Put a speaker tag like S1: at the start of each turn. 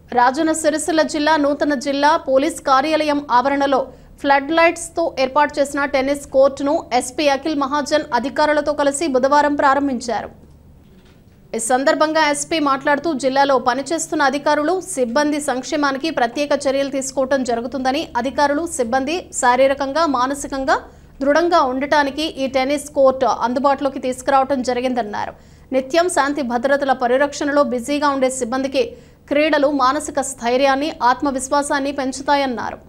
S1: రాజన్న సిరిసిల్ల జిల్లా నూతన జిల్లా పోలీస్ కార్యాలయం ఆవరణలో ఫ్లడ్ లైట్స్తో ఏర్పాటు చేసిన టెన్నిస్ కోర్టును ఎస్పీ అఖిల్ మహాజన్ అధికారులతో కలిసి బుధవారం ప్రారంభించారు ఈ సందర్భంగా ఎస్పీ మాట్లాడుతూ జిల్లాలో పనిచేస్తున్న అధికారులు సిబ్బంది సంక్షేమానికి ప్రత్యేక చర్యలు తీసుకోవడం జరుగుతుందని అధికారులు సిబ్బంది శారీరకంగా మానసికంగా దృఢంగా ఉండటానికి ఈ టెన్నిస్ కోర్టు అందుబాటులోకి తీసుకురావడం జరిగిందన్నారు నిత్యం శాంతి భద్రతల పరిరక్షణలో బిజీగా ఉండే సిబ్బందికి క్రీడలు మానసిక స్థైర్యాన్ని ఆత్మవిశ్వాసాన్ని పెంచుతాయన్నారు